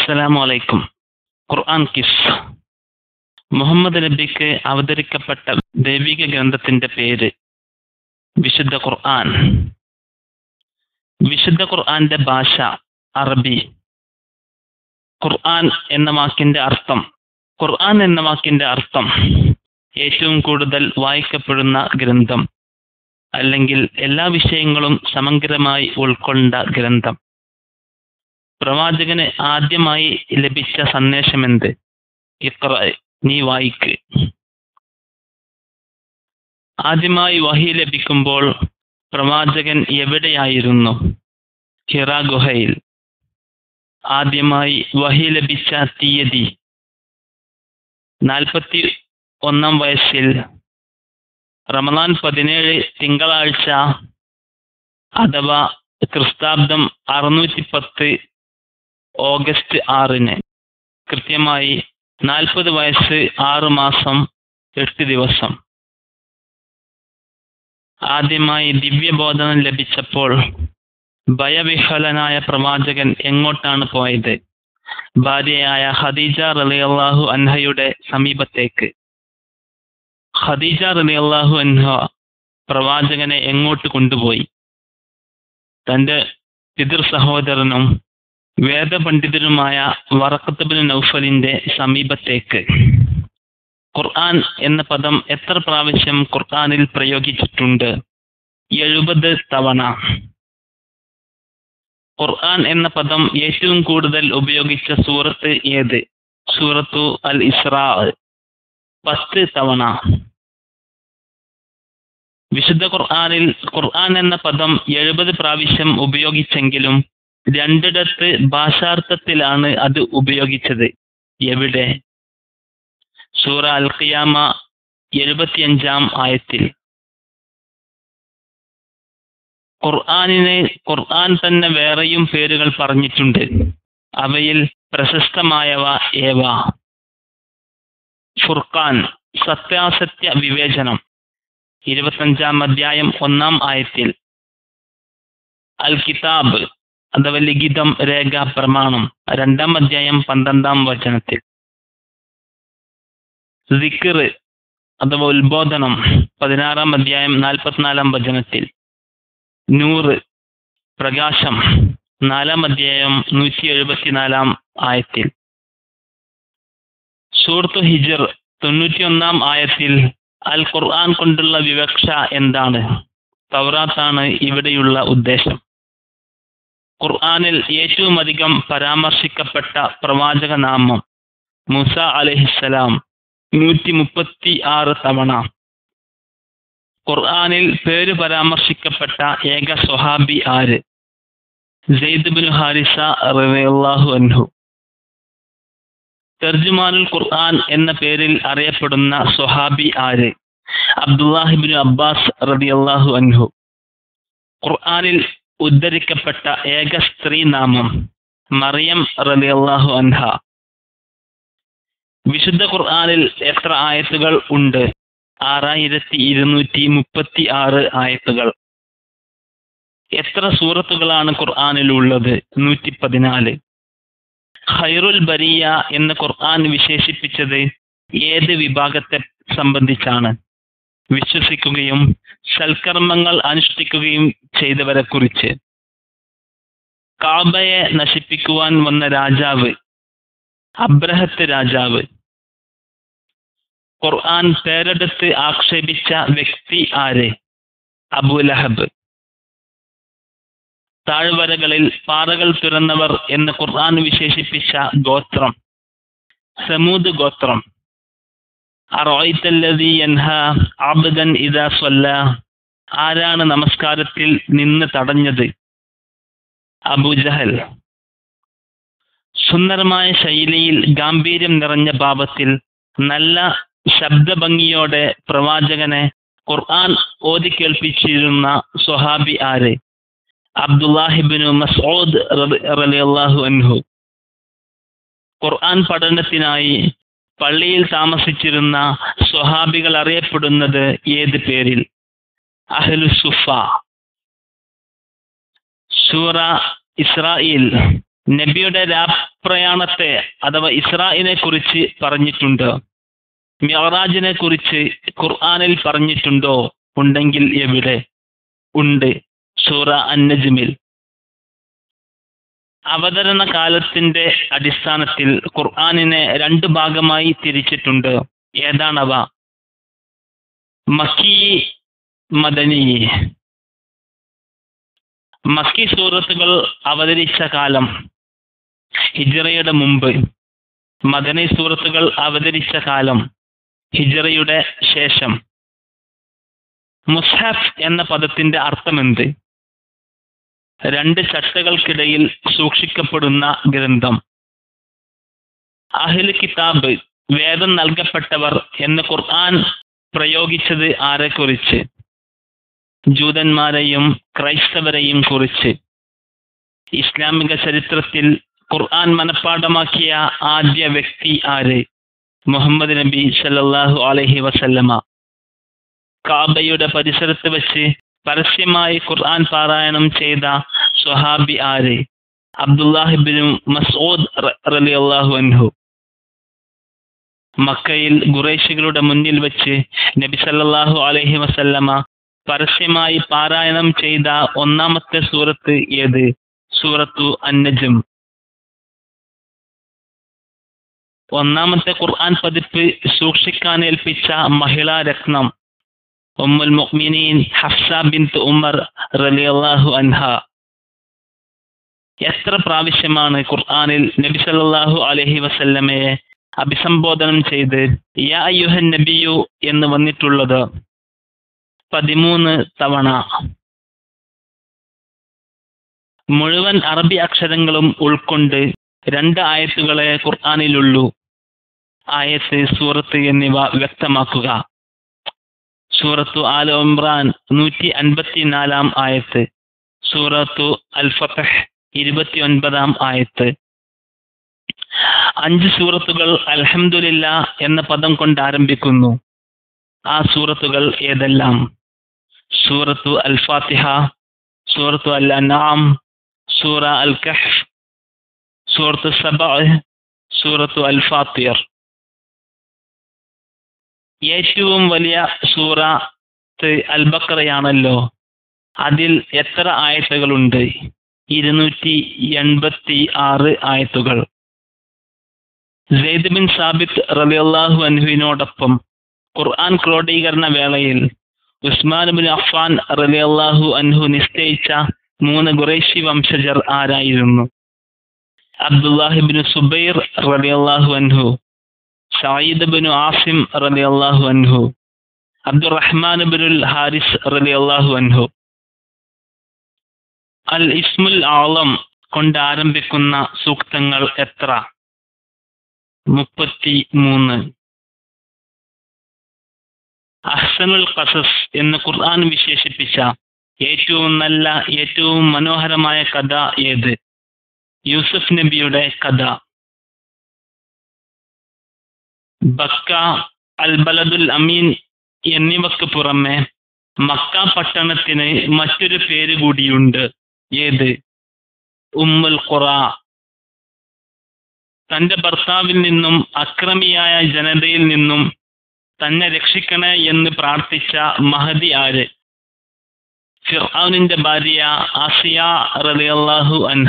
അസ്സലാമു അലൈക്കും ഖുർആൻ കിസ് മുഹമ്മദ് നബിക്ക് അവതരിക്കപ്പെട്ട ദൈവിക ഗ്രന്ഥത്തിന്റെ പേര് വിശുദ്ധ ഖുർആൻ വിശുദ്ധ ഖുർആന്റെ ഭാഷ അറബി ഖുർആൻ എന്ന വാക്കിന്റെ അർത്ഥം ഖുർആൻ എന്ന വാക്കിന്റെ അർത്ഥം ഏറ്റവും കൂടുതൽ വായിക്കപ്പെടുന്ന ഗ്രന്ഥം അല്ലെങ്കിൽ എല്ലാ വിഷയങ്ങളും സമഗ്രമായി ഉൾക്കൊണ്ട ഗ്രന്ഥം പ്രവാചകന് ആദ്യമായി ലഭിച്ച സന്ദേശമെന്ത് ഇഖ്റ നീ വായിക്ക് ആദ്യമായി വഹി ലഭിക്കുമ്പോൾ പ്രവാചകൻ എവിടെയായിരുന്നു ഹിറ ഗുഹയിൽ ആദ്യമായി വഹി ലഭിച്ച തീയതി നാൽപ്പത്തി ഒന്നാം വയസ്സിൽ റമദാൻ പതിനേഴ് തിങ്കളാഴ്ച അഥവാ ക്രിസ്താബ്ദം അറുന്നൂറ്റി പത്ത് ഓഗസ്റ്റ് ആറിന് കൃത്യമായി നാൽപ്പത് വയസ്സ് ആറ് മാസം എട്ട് ദിവസം ആദ്യമായി ദിവ്യബോധനം ലഭിച്ചപ്പോൾ ഭയവിഹ്വലനായ പ്രവാചകൻ എങ്ങോട്ടാണ് പോയത് ഭാര്യയായ ഖദീജ റളിയല്ലാഹു അൻഹയുടെ സമീപത്തേക്ക് ഖദീജ റളിയല്ലാഹു അൻഹ പ്രവാചകനെ എങ്ങോട്ട് കൊണ്ടുപോയി തന്റെ പിതൃ സഹോദരനും വേദപണ്ഡിതരുമായ വറക്കത്തുബിൻ നൗഫലിന്റെ സമീപത്തേക്ക് ഖുർആൻ എന്ന പദം എത്ര പ്രാവശ്യം ഖുർആനിൽ പ്രയോഗിച്ചിട്ടുണ്ട് എഴുപത് തവണ ഖുർആൻ എന്ന പദം ഏറ്റവും കൂടുതൽ ഉപയോഗിച്ച സൂറത്ത് ഏത് സൂറത്തു അൽ ഇസ്രാ പത്ത് തവണ വിശുദ്ധ ഖുർആനിൽ ഖുർആൻ എന്ന പദം എഴുപത് പ്രാവശ്യം ഉപയോഗിച്ചെങ്കിലും രണ്ടിടത്ത് ഭാഷാർത്ഥത്തിലാണ് അത് ഉപയോഗിച്ചത് എവിടെ സൂറ അൽ ഖിയാമ എഴുപത്തിയഞ്ചാം ആയത്തിൽ ഖുർആാനിന് ഖുർആൻ തന്നെ വേറെയും പേരുകൾ പറഞ്ഞിട്ടുണ്ട് അവയിൽ പ്രശസ്തമായവ ഏവ ഫുർഖാൻ സത്യാസത്യ വിവേചനം ഇരുപത്തഞ്ചാം അധ്യായം ഒന്നാം ആയത്തിൽ അൽ കിതാബ് അഥവാ ലിഖിതം രേഖ പ്രമാണം രണ്ടാം അധ്യായം പന്ത്രണ്ടാം വചനത്തിൽ സിക്കർ അഥവാ ഉത്ബോധനം പതിനാറാം അധ്യായം നാൽപ്പത്തിനാലാം വചനത്തിൽ നൂറ് പ്രകാശം നാലാം അധ്യായം നൂറ്റി എഴുപത്തിനാലാം ആയത്തിൽ സൂറത്തു ഹിജർ തൊണ്ണൂറ്റിയൊന്നാം ആയത്തിൽ അൽ ഖുർആൻ കൊണ്ടുള്ള വിവക്ഷ എന്താണ് തൗറാത്താണ് ഇവിടെയുള്ള ഉദ്ദേശം ഖുർആനിൽ ഏറ്റവും അധികം പരാമർശിക്കപ്പെട്ട പ്രവാചക നാമം മുസ അലഹിസലാം നൂറ്റി മുപ്പത്തി ആറ് തവണ ഖുർആനിൽ പേര് പരാമർശിക്കപ്പെട്ട ഏക സ്വഹാബി ആര് സെയ്ദ് ബിൻ ഹാരിസ റളിയല്ലാഹു അൻഹു തർജുമാനുൽ ഖുർആൻ എന്ന പേരിൽ അറിയപ്പെടുന്ന സ്വഹാബി ആര് അബ്ദുല്ലാഹിബിൻ അബ്ബാസ് റളിയല്ലാഹു അൻഹു ഖുർആനിൽ ഉദ്ധരിക്കപ്പെട്ട ഏക സ്ത്രീ നാമം മറിയം റളിയല്ലാഹു അൻഹ വിശുദ്ധ ഖുർആനിൽ എത്ര ആയത്തുകൾ ഉണ്ട് ആറായിരത്തി ഇരുന്നൂറ്റി മുപ്പത്തി ആറ് ആയത്തുകൾ എത്ര സൂറത്തുകളാണ് ഖുർആനിൽ ഉള്ളത് നൂറ്റി പതിനാല് ഖൈറുൽ ബരിയ എന്ന് ഖുർആൻ വിശേഷിപ്പിച്ചത് ഏത് വിഭാഗത്തെ സംബന്ധിച്ചാണ് വിശ്വസിക്കുകയും സൽക്കർമ്മങ്ങൾ അനുഷ്ഠിക്കുകയും ചെയ്തവരെ കുറിച്ച് കാബയെ നശിപ്പിക്കുവാൻ വന്ന രാജാവ് അബ്രഹത്ത് രാജാവ് ഖുർആൻ പേരെടുത്ത് ആക്ഷേപിച്ച വ്യക്തി ആര് അബുലഹബ് താഴ്വരകളിൽ പാറകൾ തുറന്നവർ എന്ന് ഖുർആൻ വിശേഷിപ്പിച്ച ഗോത്രം സമൂദ് ഗോത്രം ആരാണ് നമസ്കാരത്തിൽ നിന്ന് തടഞ്ഞത് അബുജഹൽ സുന്ദരമായ ശൈലിയിൽ ഗാംഭീര്യം നിറഞ്ഞ ഭാവത്തിൽ നല്ല ശബ്ദഭംഗിയോടെ പ്രവാചകനെ ഖുർആൻ ഓതി കേൾപ്പിച്ചിരുന്ന സ്വഹാബി ആര് അബ്ദുല്ലാഹിബിനു മസൂദ് റളിയല്ലാഹു അൻഹു ഖുർആൻ പഠനത്തിനായി പള്ളിയിൽ താമസിച്ചിരുന്ന സ്വഹാബികൾ അറിയപ്പെടുന്നത് ഏത് പേരിൽ അഹ്ലു സുഫ സൂറ ഇസ്രായേൽ നബിയുടെ രാപ്രയാണത്തെ അഥവാ ഇസ്രായിനെ കുറിച്ച് പറഞ്ഞിട്ടുണ്ട് മിയറാജിനെ കുറിച്ച് ഖുർആനിൽ പറഞ്ഞിട്ടുണ്ടോ ഉണ്ടെങ്കിൽ എവിടെ ഉണ്ട് സൂറ അന്നജ്മിൽ അവതരണ കാലത്തിന്റെ അടിസ്ഥാനത്തിൽ ഖുർആനിനെ രണ്ട് ഭാഗമായി തിരിച്ചിട്ടുണ്ട് ഏതാണവ മക്കി മദനി മക്കി സൂറത്തുകൾ അവതരിച്ച കാലം ഹിജറയുടെ മുമ്പ് മദനി സൂറത്തുകൾ അവതരിച്ച കാലം ഹിജറയുടെ ശേഷം മുസ്ഹഫ് എന്ന പദത്തിന്റെ അർത്ഥമെന്ത് രണ്ട് ചട്ടകൾക്കിടയിൽ സൂക്ഷിക്കപ്പെടുന്ന ഗ്രന്ഥം അഹിൽ കിതാബ് വേദം നൽകപ്പെട്ടവർ എന്ന് ഖുർആൻ പ്രയോഗിച്ചത് ആരെക്കുറിച്ച് ജൂതന്മാരെയും ക്രൈസ്തവരെയും കുറിച്ച് ഇസ്ലാമിക ചരിത്രത്തിൽ ഖുർആൻ മനഃപ്പാഠമാക്കിയ ആദ്യ വ്യക്തി ആര് മുഹമ്മദ് നബി സല്ലല്ലാഹു അലൈഹി വസല്ലമ കാബയുടെ പരിസരത്ത് വെച്ച് പരസ്യമായി ഖുർആൻ പാരായണം ചെയ്ത സ്വഹാബി ആര് അബ്ദുല്ലാഹിബിൻ മസൂദ് റളിയല്ലാഹു അൻഹു മക്കയിൽ ഖുറൈശികളുടെ മുന്നിൽ വെച്ച് നബി സല്ലല്ലാഹു അലൈഹി വസല്ലമ പരസ്യമായി പാരായണം ചെയ്ത ഒന്നാമത്തെ സൂറത്ത് ഏത് സൂറത്തു അന്നജം ഒന്നാമത്തെ ഖുർആൻ പതിപ്പ് സൂക്ഷിക്കാൻ ഏൽപ്പിച്ച മഹിളാ രത്നം ഉമ്മുൽ മുഅ്മിനീൻ ഹഫ്സ ബിൻത് ഉമർ റളിയല്ലാഹു അൻഹ എത്ര പ്രാവശ്യമാണ് ഖുർആനിൽ നബി സല്ലല്ലാഹു അലൈഹി വസല്ലമയെ അഭിസംബോധനം ചെയ്ത് യാ അയ്യുഹൻ നബിയു എന്ന് വന്നിട്ടുള്ളത് പതിമൂന്ന് തവണ മുഴുവൻ അറബി അക്ഷരങ്ങളും ഉൾക്കൊണ്ട് രണ്ട് ആയത്തുകളെ ഖുർആനിലുള്ളൂ ആയത്ത് സൂറത്ത് എന്നിവ വ്യക്തമാക്കുക സൂറത്തു ആൽ ഇമ്രാൻ നൂറ്റി അൻപത്തിനാലാം ആയത്ത് സൂറത്തു അൽ ഫതഹ് ഇരുപത്തി ഒൻപതാം ആയത്ത് അഞ്ച് സൂറത്തുകൾ അൽഹംദുലില്ല എന്ന പദം കൊണ്ട് ആരംഭിക്കുന്നു ആ സൂറത്തുകൾ ഏതെല്ലാം സൂറത്തു അൽ ഫാത്തിഹ സൂറത്തു അൽ അനാം സൂറ അൽ കഹ്ഫ് സൂറത്തു സബ സൂറത്തു അൽ ഫാത്തിർ ഏറ്റവും വലിയ സൂറത്ത് അൽ ബക്കറയാണല്ലോ അതിൽ എത്ര ആയത്തുകളുണ്ട് ഇരുന്നൂറ്റി എൺപത്തി ആറ് ആയത്തുകൾ സെയ്ദ് ബിൻ സാബിത്ത് റലിയല്ലാഹു അൻഹുവിനോടൊപ്പം ഖുർആൻ ക്രോഡീകരണ വേളയിൽ ഉസ്മാൻ ബിൻ അഫ്ഫാൻ റലിയല്ലാഹു അൻഹു നിശ്ചയിച്ച മൂന്ന് ഖുറൈശി വംശജർ ആരായിരുന്നു അബ്ദുല്ലാഹിബിൻ സുബൈർ റലിയല്ലാഹു അൻഹു സയ്യിദ് ബിൻ ആസിം റലിയല്ലാഹു അൻഹു അബ്ദുറഹ്മാൻ ബിനുൽ ഹാരിസ് റലിയല്ലാഹു അൻഹു അൽ ഇസ്മുൽ ആളം കൊണ്ട് ആരംഭിക്കുന്ന സൂക്തങ്ങൾ എത്ര മുപ്പത്തി മൂന്ന് അഹ്സനുൽ ഖസസ് എന്ന് ഖുർആൻ വിശേഷിപ്പിച്ച ഏറ്റവും നല്ല ഏറ്റവും മനോഹരമായ കഥ ഏത് യൂസുഫ് നബിയുടെ കഥ ബക്ക അൽ ബലദുൽ അമീൻ എന്നിവക്ക് പുറമെ മക്ക പട്ടണത്തിന് മറ്റൊരു പേര് കൂടിയുണ്ട് ഏത് ഉമ്മുൽ ഖുറ തന്റെ ഭർത്താവിൽ നിന്നും അക്രമിയായ ജനതയിൽ നിന്നും തന്നെ രക്ഷിക്കണേ എന്ന് പ്രാർത്ഥിച്ച മഹദി ആര് ഫിർഔനിന്റെ ഭാര്യ ആസിയ റളിയല്ലാഹു അൻഹ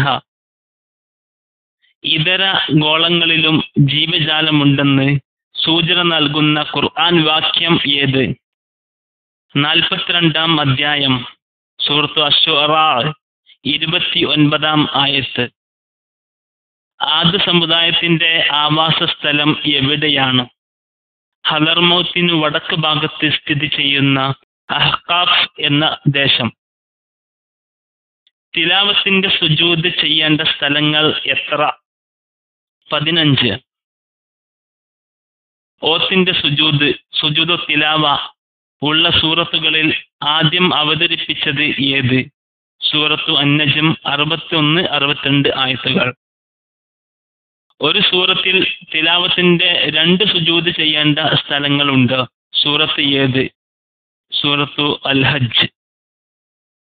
ഇതര ഗോളങ്ങളിലും ജീവജാലമുണ്ടെന്ന് സൂചന നൽകുന്ന ഖുർആൻ വാക്യം ഏത് നാൽപ്പത്തിരണ്ടാം അധ്യായം സൂറത്തു അഷുറ ഇരുപത്തി ഒൻപതാം ആയത്ത് ആദ് സമുദായത്തിന്റെ ആവാസ സ്ഥലം എവിടെയാണ് ഹലർമൗത്തിനു വടക്ക് ഭാഗത്ത് സ്ഥിതി ചെയ്യുന്ന അഹ്കാഫ് എന്ന ദേശം തിലാവത്തിന്റെ സുജൂത് ചെയ്യേണ്ട സ്ഥലങ്ങൾ എത്ര പതിനഞ്ച് ഓത്തിന്റെ സുജൂത് സുജൂദ് തിലാവ ഉള്ള സൂറത്തുകളിൽ ആദ്യം അവതരിപ്പിച്ചത് ഏത് സൂറത്തു അന്നജം അറുപത്തി ഒന്ന് അറുപത്തിരണ്ട് ആയത്തുകൾ ഒരു സൂറത്തിൽ തിലാവത്തിന്റെ രണ്ട് സുജൂത് ചെയ്യേണ്ട സ്ഥലങ്ങളുണ്ട് സൂറത്ത് ഏത് സൂറത്തു അൽ ഹജ്ജ്